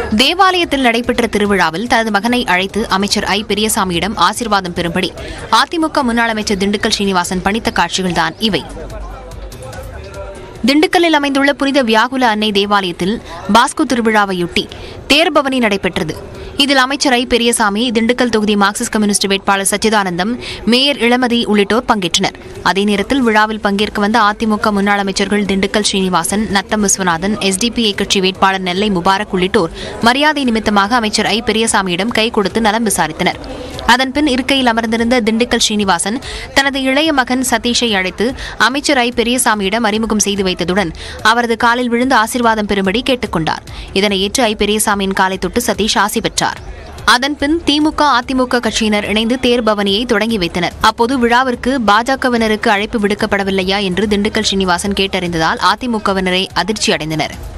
தேவாலயத்தில் நடைபெற்ற திருவிழாவில் தனது மகனை அழைத்து அமைச்சர் ஐ பெரியசாமியிடம் ஆசீர்வாதம் பெறும்படி அதிமுக முன்னாள் அமைச்சர் திண்டுக்கல் ஸ்ரீனிவாசன் பணித்த காட்சிகள்தான் இவை திண்டுக்கல்லில் அமைந்துள்ள புனித வியாகுல அன்னை தேவாலயத்தில் பாஸ்கு திருவிழாவையொட்டி தேர்பவனி நடைபெற்றது இதில் அமைச்சர் ஐ பெரியசாமி திண்டுக்கல் தொகுதி மார்க்சிஸ்ட் கம்யூனிஸ்ட் வேட்பாளர் சச்சிதானந்தம் மேயர் இளமதி உள்ளிட்டோர் பங்கேற்றனர் அதே நேரத்தில் விழாவில் பங்கேற்க வந்த அதிமுக முன்னாள் அமைச்சர்கள் திண்டுக்கல் ஸ்ரீனிவாசன் நத்தம் விஸ்வநாதன் எஸ்டிபிஐ கட்சி வேட்பாளர் நெல்லை முபாரக் உள்ளிட்டோர் மரியாதை நிமித்தமாக அமைச்சர் ஐ பெரியசாமியிடம் கை கொடுத்து நலம் விசாரித்தனர் அதன்பின் இருக்கையில் அமர்ந்திருந்த திண்டுக்கல் ஸ்ரீனிவாசன் தனது இளைய மகன் சதீஷை அழைத்து அமைச்சர் ஐ பெரியசாமியிடம் அறிமுகம் செய்து வைத்ததுடன் அவரது காலில் விழுந்து ஆசீர்வாதம் பெறும்படி கேட்டுக்கொண்டார் இதனை ஏற்று ஐ பெரியசாமியின் காலை தொட்டு சதீஷ் ஆசி பெற்றார் அதன்பின் திமுக அதிமுக கட்சியினர் இணைந்து தேர் பவனியை தொடங்கி வைத்தனர் அப்போது விழாவிற்கு பாஜகவினருக்கு அழைப்பு விடுக்கப்படவில்லையா என்று திண்டுக்கல் ஸ்ரீனிவாசன் கேட்டறிந்ததால் அதிமுகவினரை அதிர்ச்சி அடைந்தனர்